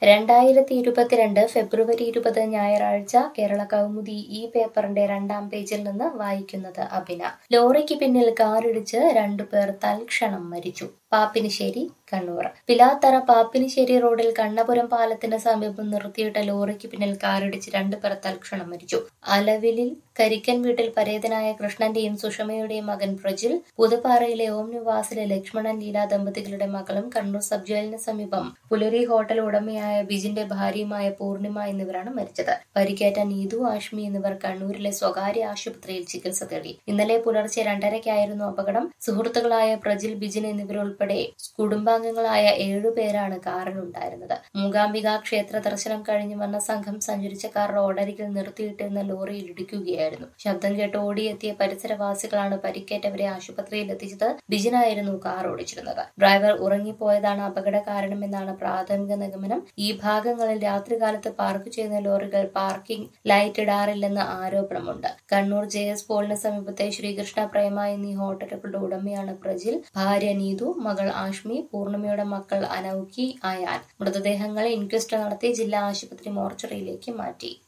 രണ്ടായിരത്തി ഇരുപത്തിരണ്ട് ഫെബ്രുവരി ഇരുപത് ഞായറാഴ്ച കേരള കൗമുദി ഈ പേപ്പറിന്റെ രണ്ടാം പേജിൽ നിന്ന് വായിക്കുന്നത് അഭിന ലോറിക്ക് പിന്നിൽ കാറിടിച്ച് രണ്ടുപേർ തൽക്ഷണം മരിച്ചു പാപ്പിനിശ്ശേരി കണ്ണൂർ പിലാത്തറ പാപ്പിനിശ്ശേരി റോഡിൽ കണ്ണപുരം പാലത്തിന് സമീപം നിർത്തിയിട്ട ലോറിക്ക് പിന്നിൽ കാറിടിച്ച് രണ്ടുപേർ തൽക്ഷണം മരിച്ചു അലവിലിൽ കരിക്കൻ വീട്ടിൽ പരേതനായ കൃഷ്ണന്റെയും സുഷമയുടെയും മകൻ പ്രജിൽ പുതുപ്പാറയിലെ ഓം നിവാസിലെ ലക്ഷ്മണൻ ലീല ദമ്പതികളുടെ മകളും കണ്ണൂർ സബ് ജയിലിന് സമീപം പുലരി ഹോട്ടൽ ഉടമയായ ബിജിന്റെ ഭാര്യയുമായ പൂർണിമ എന്നിവരാണ് മരിച്ചത് പരിക്കേറ്റ നീതു ആഷ്മി എന്നിവർ കണ്ണൂരിലെ സ്വകാര്യ ആശുപത്രിയിൽ ചികിത്സ തേടി ഇന്നലെ പുലർച്ചെ രണ്ടരയ്ക്കായിരുന്നു അപകടം സുഹൃത്തുക്കളായ പ്രജിൽ ബിജിൻ എന്നിവരുൾപ്പെടെ കുടുംബാംഗങ്ങളായ ഏഴുപേരാണ് കാറിലുണ്ടായിരുന്നത് മൂകാംബിക ക്ഷേത്ര ദർശനം കഴിഞ്ഞു വന്ന സംഘം സഞ്ചരിച്ച കാർ റോഡരികിൽ നിർത്തിയിട്ടിരുന്ന ലോറിയിൽ ഇടിക്കുകയായിരുന്നു ശബ്ദം കേട്ട് ഓടിയെത്തിയ പരിസരവാസികളാണ് പരിക്കേറ്റവരെ ആശുപത്രിയിൽ എത്തിച്ചത് ബിജിനായിരുന്നു കാർ ഓടിച്ചിരുന്നത് ഡ്രൈവർ ഉറങ്ങിപ്പോയതാണ് അപകട കാരണമെന്നാണ് പ്രാഥമിക നിഗമനം ഈ ഭാഗങ്ങളിൽ രാത്രികാലത്ത് പാർക്ക് ചെയ്യുന്ന ലോറികൾ പാർക്കിംഗ് ലൈറ്റ് ഇടാറില്ലെന്ന് ആരോപണമുണ്ട് കണ്ണൂർ ജെ എസ് പോളിന് സമീപത്തെ ശ്രീകൃഷ്ണ പ്രേമ എന്നീ ഹോട്ടലുകളുടെ ഉടമയാണ് പ്രജിൽ ഭാര്യ നീതു മകൾ ആഷ്മി പൂർണിമയുടെ മക്കൾ അനൌക്കി അയാൻ മൃതദേഹങ്ങൾ ഇൻക്വസ്റ്റ് നടത്തി ജില്ലാ ആശുപത്രി മോർച്ചറിയിലേക്ക് മാറ്റി